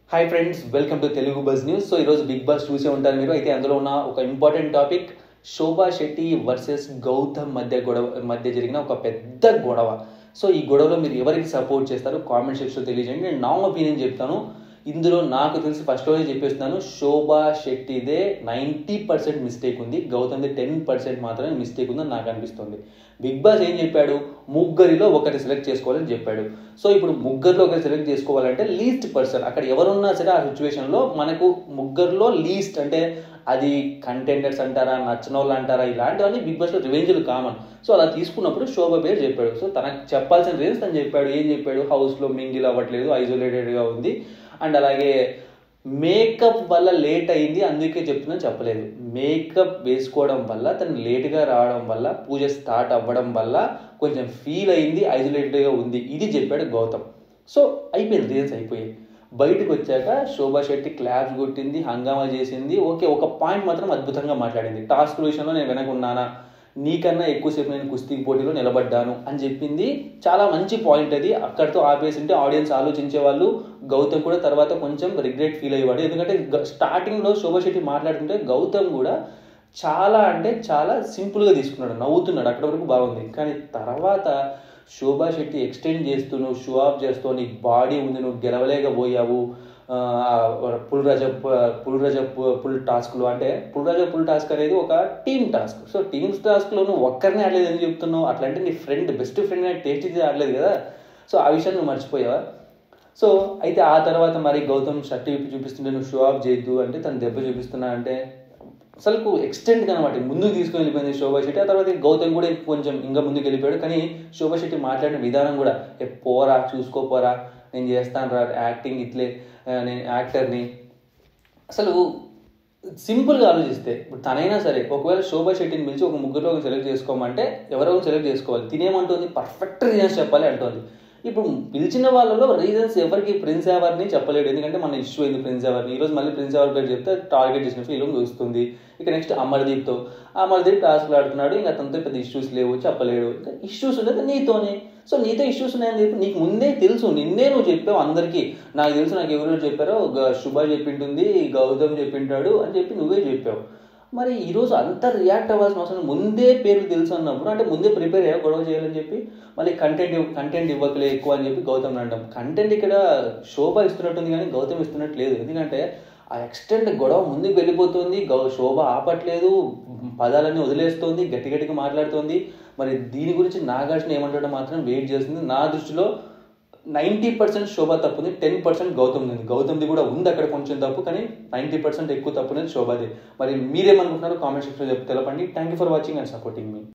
hi friends welcome to Telugu buzz news so ఈరోజు Bigg Boss చూసే ఉంటారు మీరు అయితే అందులో ఉన్న ఒక important topic Shobha Shetty versus Gautam మధ్య గొడవ మధ్య జరిగిన ఒక పెద్ద గొడవ సో ఈ గొడవలో మీరు ఎవరికి సపోర్ట్ చేస్తారు కామెంట్ సెక్షన్లో తెలియజేయండి నేను నా ఒపీనియన్ చెప్తాను ఇందులో నాకు తెలిసి ఫస్ట్లోనే చెప్పేస్తున్నాను శోభా శెట్టిదే నైంటీ పర్సెంట్ మిస్టేక్ ఉంది గౌతమ్ది టెన్ పర్సెంట్ మాత్రమే మిస్టేక్ ఉందని నాకు అనిపిస్తుంది బిగ్ బాస్ ఏం చెప్పాడు ముగ్గురిలో ఒకటి సెలెక్ట్ చేసుకోవాలని చెప్పాడు సో ఇప్పుడు ముగ్గురిలో ఒకటి సెలెక్ట్ చేసుకోవాలంటే లీస్ట్ పర్సన్ అక్కడ ఎవరున్నా సరే ఆ సిచ్యువేషన్లో మనకు ముగ్గురిలో లీస్ట్ అంటే అది కంటెండర్స్ అంటారా నచ్చిన వాళ్ళు అంటారా ఇలాంటివన్నీ బిగ్ బాస్లో రివెంజ్లు కామన్ సో అలా తీసుకున్నప్పుడు శోభ పేరు చెప్పాడు సో తనకు చెప్పాల్సిన రీజన్స్ తను చెప్పాడు ఏం చెప్పాడు హౌస్లో మింగిల్ అవ్వట్లేదు ఐసోలేటెడ్గా ఉంది అండ్ అలాగే మేకప్ వల్ల లేట్ అయింది అందుకే చెప్తున్నా చెప్పలేదు మేకప్ వేసుకోవడం వల్ల తను లేట్గా రావడం వల్ల పూజ స్టార్ట్ అవ్వడం వల్ల కొంచెం ఫీల్ అయింది ఐసోలేటెడ్గా ఉంది ఇది చెప్పాడు గౌతమ్ సో అయిపోయింది రీజన్స్ అయిపోయాయి బయటకు వచ్చాక శోభా శెట్టి క్లాప్స్ కొట్టింది హంగామా చేసింది ఓకే ఒక పాయింట్ మాత్రం అద్భుతంగా మాట్లాడింది టాస్క్ విషయంలో నేను వెనకున్నానా నీకన్నా ఎక్కువసేపు నేను కుస్తీ పోటీలో నిలబడ్డాను అని చెప్పింది చాలా మంచి పాయింట్ అది అక్కడితో ఆపేసింటే ఆడియన్స్ ఆలోచించే వాళ్ళు గౌతమ్ కూడా తర్వాత కొంచెం రిగ్రెట్ ఫీల్ అయ్యేవాడు ఎందుకంటే స్టార్టింగ్లో శోభా శెట్టి మాట్లాడుతుంటే గౌతమ్ కూడా చాలా అంటే చాలా సింపుల్గా తీసుకున్నాడు నవ్వుతున్నాడు అక్కడ వరకు బాగుంది కానీ తర్వాత శోభా శెట్టి ఎక్స్టెండ్ చేస్తూ నువ్వు షో ఆఫ్ చేస్తూ నీ బాడీ ఉంది నువ్వు గెలవలేకపోయావు పుల్ రజ పుల్ రజ పుల్ టాస్క్లు అంటే పుల్ రజ పుల్ టాస్క్ అనేది ఒక టీమ్ టాస్క్ సో టీమ్స్ టాస్క్లో నువ్వు ఒక్కరినే ఆడలేదు ఎందుకు చెప్తున్నావు అట్లా అంటే నీ ఫ్రెండ్ బెస్ట్ ఫ్రెండ్ అని టేస్ట్ ఇది ఆడలేదు కదా సో ఆ విషయం నువ్వు మర్చిపోయావా సో అయితే ఆ తర్వాత మరి గౌతమ్ షర్ట్ విప్పి చూపిస్తుంటే నువ్వు షో ఆఫ్ చేయొద్దు అంటే తను దెబ్బ చూపిస్తున్నా అంటే అసలు ఎక్స్టెంట్ అనమాట ముందుకు తీసుకొని వెళ్ళిపోయింది శోభా శెట్టి ఆ తర్వాత గౌతమ్ కూడా కొంచెం ఇంకా ముందుకు వెళ్ళిపోయాడు కానీ శోభా శెట్టి మాట్లాడిన విధానం కూడా ఏ పోరా చూసుకోపోరా నేను చేస్తాను రా యాక్టింగ్ ఇట్లే నేను యాక్టర్ని అసలు సింపుల్గా ఆలోచిస్తే ఇప్పుడు తనైనా సరే ఒకవేళ శోభా శెట్టిని పిలిచి ఒక ముగ్గురులో సెలెక్ట్ చేసుకోమంటే ఎవరో సెలెక్ట్ చేసుకోవాలి తినేమంటుంది పర్ఫెక్ట్ రీజన్స్ చెప్పాలి అంటుంది ఇప్పుడు పిలిచిన వాళ్ళలో రీజన్స్ ఎవరికి ప్రిన్స్ ఎవరిని చెప్పలేడు ఎందుకంటే మన ఇష్యూ అయింది ప్రిన్స్ ఎవరిని ఈరోజు మళ్ళీ ప్రిన్స్ ఎవరి పేరు చెప్తే టార్గెట్ చేసిన ఫీలింగ్ వస్తుంది ఇక నెక్స్ట్ అమర్దీప్తో అమర్దీప్ టాస్క్లు ఆడుతున్నాడు ఇంకా అతనితో పెద్ద ఇష్యూస్ లేవు చెప్పలేడు ఇంకా ఇష్యూస్ ఉండదు నీతోనే సో నీతో ఇష్యూస్ ఉన్నాయని చెప్పి నీకు ముందే తెలుసు నిన్నే నువ్వు చెప్పావు అందరికీ నాకు తెలుసు నాకు ఎవరెవరు చెప్పారో శుభ చెప్పింటుంది గౌతమ్ చెప్పింటాడు అని చెప్పి నువ్వే చెప్పావు మరి ఈరోజు అంత రియాక్ట్ అవ్వాల్సిన అవసరం ముందే పేర్లు తెలుసు అన్నప్పుడు అంటే ముందే ప్రిపేర్ అయ్యా గొడవ చేయాలని చెప్పి మళ్ళీ కంటెంట్ కంటెంట్ ఇవ్వకలే ఎక్కువ అని చెప్పి గౌతమ్ అంటాం కంటెంట్ ఇక్కడ శోభ ఇస్తున్నట్టుంది కానీ గౌతమ్ ఇస్తున్నట్టు లేదు ఎందుకంటే ఆ ఎక్స్టెంట్ గొడవ ముందుకు వెళ్ళిపోతుంది గౌ శోభ ఆపట్లేదు పదాలన్నీ వదిలేస్తోంది గట్టి గట్టిగా మాట్లాడుతోంది మరి దీని గురించి నాగార్జున ఏమంటాడో మాత్రం వెయిట్ చేస్తుంది నా దృష్టిలో నైంటీ పర్సెంట్ శోభ తప్పుంది టెన్ పర్సెంట్ గౌతమ్ ఉంది గౌతమ్ది కూడా ఉంది అక్కడ కొంచెం తప్పు కానీ నైంటీ పర్సెంట్ ఎక్కువ తప్పునేది శోభాది మరి మీరేమనుకుంటున్నారో కామెంట్ సెక్షన్లో తెలపండి thank you for watching and supporting me